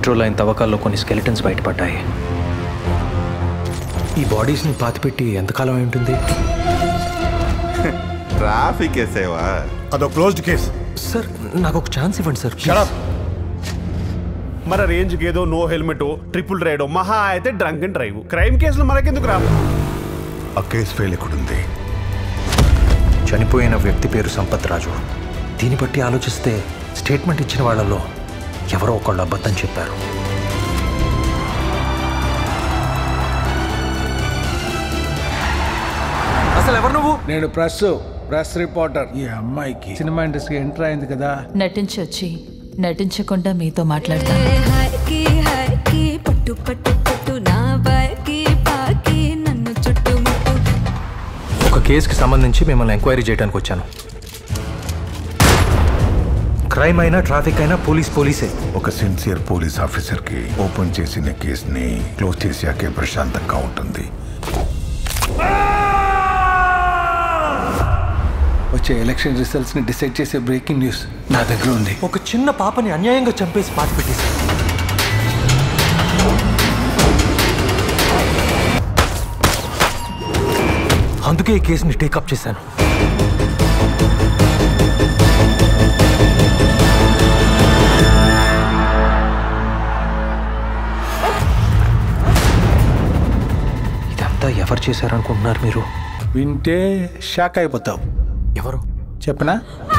petrol line తవ్వకాల్లో కొన్ని skeletons బయటపడ్డాయి ఈ బాడీస్ని పాతిపెట్టి ఎంతకాలం అయి ఉంటుంది ట్రాఫిక్ వేసేవా అదో క్లోజ్డ్ కేస్ సార్ నాకు ఒక ఛాన్స్ ఇవ్వండి సార్ షడప్ మన రేంజ్కి ఏదో నో హెల్మెట్ ట్రిపుల్ రైడ్ మహా అయితే డ్రంక్ అండ్ డ్రైవ్ క్రైమ్ కేసులు మనకెందుకు రా ఆ కేసు ఫెయిల్ ఎక్కడుంది చనిపోయిన వ్యక్తి పేరు సంపత్ రాజు దీన్ని బట్టి ఆలోచిస్తే స్టేట్మెంట్ ఇచ్చిన వాళ్ళలో ఎవరో ఒకళ్ళు అబద్ధం చెప్పారు అసలు ఎవరు నువ్వు నేను ప్రెస్ ప్రెస్ రిపోర్టర్ ఈ అమ్మాయికి సినిమా ఇండస్ట్రీ ఎంటర్ అయింది కదా నటించొచ్చి నటించకుండా మీతో మాట్లాడతాను హాయ్కి హాయ్కి పట్టు పట్టు పట్టు నా బాయ్కి పాకి నన్ను చుట్టుముట్టు ఒక కేసుకి సంబంధించి మిమ్మల్ని ఎంక్వైరీ చేయడానికి వచ్చాను క్రైమ్ అయినా ట్రాఫిక్ అయినా పోలీస్ పోలీసే ఒక సిన్సియర్ పోలీస్ ఆఫీసర్ కి ఓపెన్ చేసిన కేసుని క్లోజ్ చేశాకే ప్రశాంతంగా ఉంటుంది వచ్చే ఎలక్షన్ రిజల్ట్స్ ని డిసైడ్ చేసే బ్రేకింగ్ న్యూస్ నా దగ్గర ఉంది ఒక చిన్న పాపని అన్యాయంగా చంపేసి పాతి పెట్టేశారు అందుకే ఈ కేసుని టేకప్ చేశాను ఇదంతా ఎవరు చేశారనుకుంటున్నారు మీరు వింటే షాక్ అయిపోతావు ఎవరు చెప్పనా ఆ